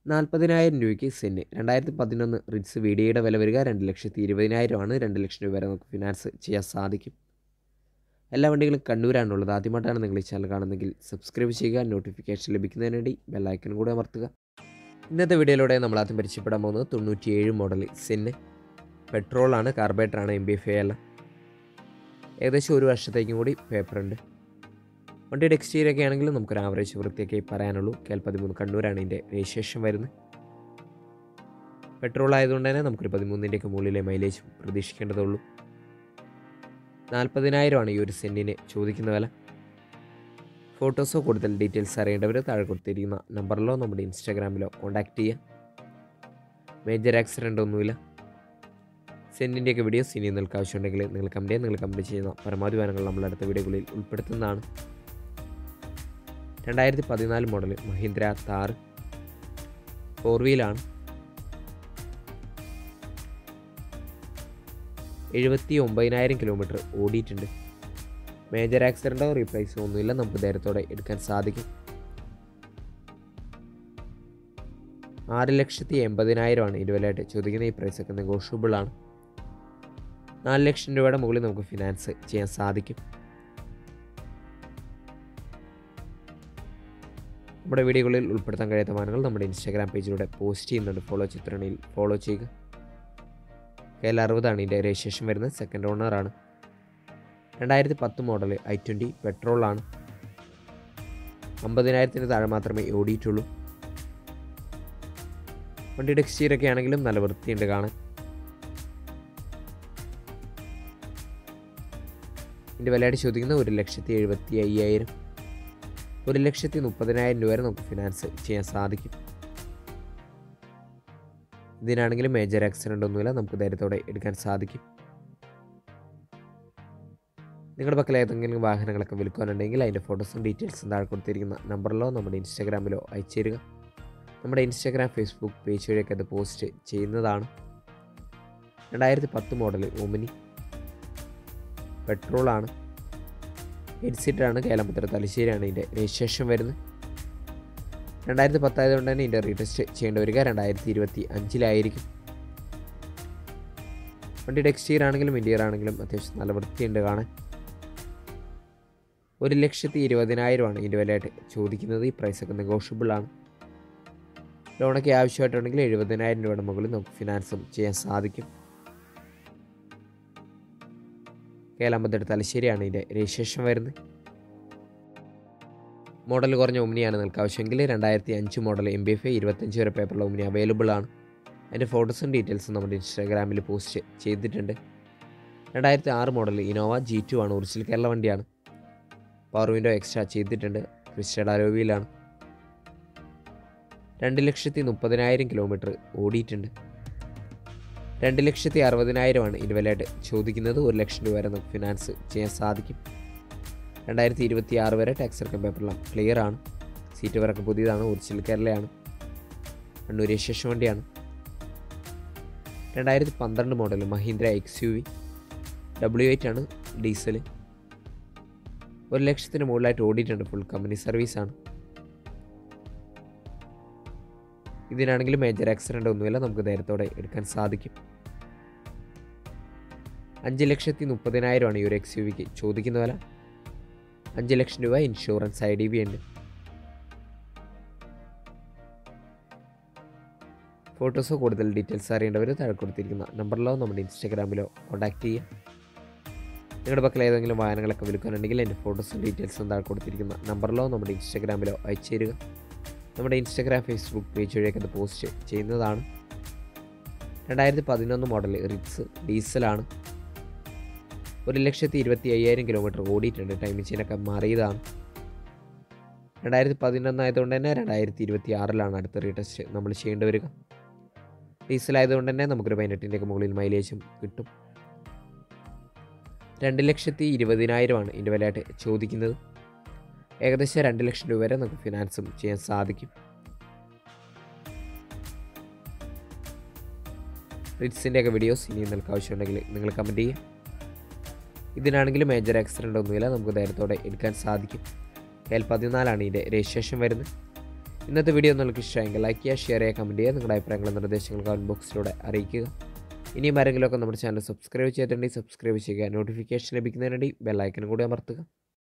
നാൽപ്പതിനായിരം രൂപയ്ക്ക് സെന്ന് രണ്ടായിരത്തി പതിനൊന്ന് റിറ്റ്സ് വീഡിയോയുടെ വില വരിക രണ്ട് ലക്ഷത്തി ഇരുപതിനായിരമാണ് രണ്ട് ലക്ഷം രൂപ വരെ നമുക്ക് ഫിനാൻസ് ചെയ്യാൻ സാധിക്കും എല്ലാ വണ്ടികളും കണ്ണൂരാണുള്ളത് ആദ്യമായിട്ടാണ് നിങ്ങൾ ഈ ചാനൽ കാണുന്നതെങ്കിൽ സബ്സ്ക്രൈബ് ചെയ്യുക നോട്ടിഫിക്കേഷൻ ലഭിക്കുന്നതിന് വേണ്ടി ബെല്ലൈക്കൺ കൂടെ അമർത്തുക ഇന്നത്തെ വീഡിയോയിലൂടെ നമ്മൾ ആദ്യം പരിചയപ്പെടാൻ പോകുന്നത് തൊണ്ണൂറ്റിയേഴ് മോഡൽ സെന്ന് പെട്രോളാണ് കാർബേറ്ററാണ് എം ബി എഫ് എല്ലാം ഏകദേശം ഒരു വർഷത്തേക്കും കൂടി പേപ്പറുണ്ട് വണ്ടിയുടെ എക്സ്റ്റീരിയർ ഒക്കെ ആണെങ്കിലും നമുക്കൊരു ആവറേജ് വൃത്തിയൊക്കെ പറയാനുള്ളൂ കെ എൽ പതിമൂന്ന് കണ്ണൂരാണ് ഇതിൻ്റെ രജിസ്ട്രേഷൻ വരുന്നത് പെട്രോൾ ആയതുകൊണ്ട് തന്നെ നമുക്കൊരു പതിമൂന്നിൻ്റെയൊക്കെ മുകളിലെ മൈലേജ് പ്രതീക്ഷിക്കേണ്ടതുള്ളൂ നാൽപ്പതിനായിരമാണ് ഈ ഒരു സെൻറ്റിന് ചോദിക്കുന്ന വില ഫോട്ടോസോ കൂടുതൽ ഡീറ്റെയിൽസ് അറിയേണ്ടവർ താഴെ കൊടുത്തിരിക്കുന്ന നമ്പറിലോ നമ്മുടെ ഇൻസ്റ്റാഗ്രാമിലോ കോൺടാക്റ്റ് ചെയ്യാം മേജർ ആക്സിഡൻ്റ് ഒന്നുമില്ല സെൻറ്റിൻ്റെയൊക്കെ വീഡിയോസ് ഇനി നിങ്ങൾക്ക് ആവശ്യമുണ്ടെങ്കിൽ നിങ്ങൾ കമ്പനി നിങ്ങൾ കമ്പനി ചെയ്യുന്ന പരമാവധി വിവരങ്ങൾ നമ്മൾ അടുത്ത വീഡിയോകളിൽ ഉൾപ്പെടുത്തുന്നതാണ് രണ്ടായിരത്തി പതിനാല് മോഡൽ മഹീന്ദ്ര താർ ഫോർ വീലാണ് എഴുപത്തി ഒമ്പതിനായിരം കിലോമീറ്റർ ഓടിയിട്ടുണ്ട് മേജർ ആക്സിഡൻറ്റോ റീപ്ലേസോ ഒന്നുമില്ല നമുക്ക് ധൈര്യത്തോടെ എടുക്കാൻ സാധിക്കും ആറ് ലക്ഷത്തി എൺപതിനായിരമാണ് ഇരുപതിലായിട്ട് ചോദിക്കുന്ന ഈ പ്രൈസൊക്കെ നെഗോഷ്യബിൾ ആണ് നാല് ലക്ഷം രൂപയുടെ മുകളിൽ നമുക്ക് ഫിനാൻസ് ചെയ്യാൻ സാധിക്കും നമ്മുടെ വീഡിയോകളിൽ ഉൾപ്പെടുത്താൻ കഴിയാത്ത വാഹനങ്ങൾ നമ്മുടെ ഇൻസ്റ്റാഗ്രാം പേജിലൂടെ പോസ്റ്റ് ചെയ്യുന്നുണ്ട് ഫോളോ ചിത്രണിയിൽ ഫോളോ ചെയ്യുക കെ എൽ അറുപതാണ് ഇതിൻ്റെ രജിസ്ട്രേഷൻ വരുന്നത് സെക്കൻഡ് ഓണറാണ് രണ്ടായിരത്തി പത്ത് മോഡൽ ഐ ട്വൻറ്റി പെട്രോളാണ് അമ്പതിനായിരത്തിന് താഴെ മാത്രമേ ഓടിയിട്ടുള്ളൂ വണ്ടിയുടെ എക്സ്റ്റീരിയർ ഒക്കെ ആണെങ്കിലും നല്ല വൃത്തിയുണ്ട് കാണാൻ ഇതിൻ്റെ വിലയായിട്ട് ചോദിക്കുന്നത് ഒരു ലക്ഷത്തി എഴുപത്തി അയ്യായിരം ഒരു ലക്ഷത്തി മുപ്പതിനായിരം രൂപ വരെ നമുക്ക് ഫിനാൻസ് ചെയ്യാൻ സാധിക്കും ഇതിനാണെങ്കിലും മേജർ ആക്സിഡൻ്റ് ഒന്നുമില്ല നമുക്ക് ധൈര്യത്തോടെ എടുക്കാൻ സാധിക്കും നിങ്ങളുടെ പക്കൽ ഏതെങ്കിലും വാഹനങ്ങളൊക്കെ വിൽക്കാനുണ്ടെങ്കിൽ അതിൻ്റെ ഫോട്ടോസും ഡീറ്റെയിൽസും താഴെ കൊടുത്തിരിക്കുന്ന നമ്പറിലോ നമ്മുടെ ഇൻസ്റ്റാഗ്രാമിലോ അയച്ചു തരിക നമ്മുടെ ഇൻസ്റ്റാഗ്രാം ഫേസ്ബുക്ക് പേജ് വഴിയൊക്കെ അത് പോസ്റ്റ് ചെയ്യുന്നതാണ് രണ്ടായിരത്തി പത്ത് മോഡൽ ഒമിനി പെട്രോളാണ് എയ്റ്റ് സീറ്ററാണ് കേരളപുത്ര തലശ്ശേരിയാണ് ഇതിൻ്റെ രജിസ്ട്രേഷൻ വരുന്നത് രണ്ടായിരത്തി പത്തായതുകൊണ്ട് തന്നെ ഇതിൻ്റെ റീടെസ്റ്റ് ചെയ്യേണ്ടി വരിക രണ്ടായിരത്തി ഇരുപത്തി അഞ്ചിലായിരിക്കും വണ്ടിയുടെ എക്സ്റ്റീരിയർ ആണെങ്കിലും ഇൻറ്റീരിയർ ആണെങ്കിലും അത്യാവശ്യം നല്ല വൃത്തിയുണ്ട് കാണാൻ ഒരു ലക്ഷത്തി ഇരുപതിനായിരമാണ് ഇതിൻ്റെ വിലയായിട്ട് ചോദിക്കുന്നത് ഈ പ്രൈസൊക്കെ നെഗോഷ്യബിൾ ആണ് ലോണൊക്കെ ആവശ്യമായിട്ടുണ്ടെങ്കിൽ എഴുപതിനായിരം രൂപയുടെ മുകളിൽ നമുക്ക് ഫിനാൻസും ചെയ്യാൻ സാധിക്കും കേരളാമ്പത്തട്ട് തലശ്ശേരിയാണ് ഇതിൻ്റെ രജിസ്ട്രേഷൻ വരുന്നത് മോഡൽ കുറഞ്ഞ ഒമിനിയാണ് നിങ്ങൾക്ക് ആവശ്യമെങ്കിൽ രണ്ടായിരത്തി അഞ്ച് മോഡൽ എം ബി എഫ് ഇരുപത്തഞ്ച് വരെ പേപ്പറിലെ ഒമിനി അവൈലബിൾ ആണ് അതിൻ്റെ ഫോട്ടോസും ഡീറ്റെയിൽസും നമ്മുടെ ഇൻസ്റ്റാഗ്രാമിൽ പോസ്റ്റ് ചെയ്തിട്ടുണ്ട് രണ്ടായിരത്തി ആറ് മോഡൽ ഇനോവ ജി ടു ആണ് ഒറിജിനൽ കേരള വണ്ടിയാണ് പവർ വിൻഡോ എക്സ്ട്രാ ചെയ്തിട്ടുണ്ട് ക്രിസ്റ്റഡ് അലോവിയിലാണ് രണ്ട് ലക്ഷത്തി മുപ്പതിനായിരം കിലോമീറ്റർ ഓടിയിട്ടുണ്ട് രണ്ട് ലക്ഷത്തി അറുപതിനായിരമാണ് ഇതിന് വിലയായിട്ട് ചോദിക്കുന്നത് ഒരു ലക്ഷം രൂപ വരെ നമുക്ക് ഫിനാൻസ് ചെയ്യാൻ സാധിക്കും രണ്ടായിരത്തി ഇരുപത്തി ആറ് വരെ ടാക്സ് ഇറക്കം പേപ്പറെല്ലാം ക്ലിയർ ആണ് സീറ്റ് വരൊക്കെ പുതിയതാണ് ഒറിജിനൽ കേരളയാണ് കണ്ണൂർ രജിസ്ട്രേഷൻ വണ്ടിയാണ് രണ്ടായിരത്തി പന്ത്രണ്ട് model Mahindra X U V W eight ആണ് ഡീസൽ ഒരു ലക്ഷത്തിന് മുകളിലായിട്ട് ഓടിയിട്ടുണ്ട് ഫുൾ കമ്പനി സർവീസാണ് ഇതിനാണെങ്കിലും മേജർ ആക്സിഡൻ്റ് ഒന്നുമില്ല നമുക്ക് ധൈര്യത്തോടെ എടുക്കാൻ സാധിക്കും അഞ്ച് ലക്ഷത്തി മുപ്പതിനായിരമാണ് ഈ ഒരു എക്സ് യു വിക്ക് ചോദിക്കുന്ന വില അഞ്ച് ലക്ഷം രൂപ ഇൻഷുറൻസ് ഐ ഡി ബി ഉണ്ട് ഫോട്ടോസോ കൂടുതൽ ഡീറ്റെയിൽസ് അറിയേണ്ടവർ താഴെ കൊടുത്തിരിക്കുന്ന നമ്പറിലോ നമ്മുടെ ഇൻസ്റ്റാഗ്രാമിലോ കോൺടാക്റ്റ് ചെയ്യുക നിങ്ങളുടെ പക്കൽ ഏതെങ്കിലും വാഹനങ്ങളൊക്കെ വിൽക്കാനുണ്ടെങ്കിൽ എൻ്റെ ഫോട്ടോസും ഡീറ്റെയിൽസും താഴെ കൊടുത്തിരിക്കുന്ന നമ്പറിലോ നമ്മുടെ ഇൻസ്റ്റാഗ്രാമിലോ അയച്ചു തരിക നമ്മുടെ ഇൻസ്റ്റാഗ്രാം ഫേസ്ബുക്ക് പേജ് വഴിയൊക്കെ അത് പോസ്റ്റ് ചെയ്യുന്നതാണ് രണ്ടായിരത്തി പതിനൊന്ന് മോഡൽ റിറ്റ്സ് ഡീസലാണ് ഒരു ലക്ഷത്തി ഇരുപത്തി അയ്യായിരം കിലോമീറ്റർ ഓടിയിട്ടുണ്ട് ടൈം മെഷീനൊക്കെ മാറിയതാണ് രണ്ടായിരത്തി പതിനൊന്നായതുകൊണ്ട് തന്നെ രണ്ടായിരത്തി ഇരുപത്തി ആറിലാണ് അടുത്ത റീടെസ്റ്റ് നമ്മൾ ചെയ്യേണ്ടി വരിക ഡീസലായതുകൊണ്ട് തന്നെ നമുക്കൊരു പതിനെട്ടിൻ്റെയൊക്കെ മുകളിൽ മൈലേജും കിട്ടും രണ്ട് ലക്ഷത്തി ഇരുപതിനായിരമാണ് ഇതിൻ്റെ വിലയായിട്ട് ചോദിക്കുന്നത് ഏകദേശം രണ്ട് ലക്ഷം രൂപ വരെ നമുക്ക് ഫിനാൻസും ചെയ്യാൻ സാധിക്കും റിറ്റ്സിൻ്റെയൊക്കെ വീഡിയോസ് ഇനി നിങ്ങൾക്ക് ആവശ്യമുണ്ടെങ്കിൽ നിങ്ങൾ കമൻറ്റ് ചെയ്യുക ഇതിനാണെങ്കിലും മേജർ ആക്സിഡൻ്റ് ഒന്നുമില്ല നമുക്ക് ധൈര്യത്തോടെ എടുക്കാൻ സാധിക്കും കെ എൽ പതിനാലാണ് ഇതിൻ്റെ രജിസ്ട്രേഷൻ വരുന്നത് ഇന്നത്തെ വീഡിയോ നിങ്ങൾക്ക് ഇഷ്ടമായെങ്കിൽ ലൈക്ക് ചെയ്യുക ഷെയർ ചെയ്യുക കമൻറ്റ് ചെയ്യുക നിങ്ങളുടെ അഭിപ്രായങ്ങളും നിർദ്ദേശങ്ങളും കമൻറ്റ് ബോക്സിലൂടെ അറിയിക്കുക ഇനിയും ആരെങ്കിലുമൊക്കെ നമ്മുടെ ചാനൽ സബ്സ്ക്രൈബ് ചെയ്തിട്ടുണ്ടെങ്കിൽ സബ്സ്ക്രൈബ് ചെയ്യുക നോട്ടിഫിക്കേഷൻ ലഭിക്കുന്നതിന് വേണ്ടി ബെല്ലൈക്കനും കൂടി അമർത്തുക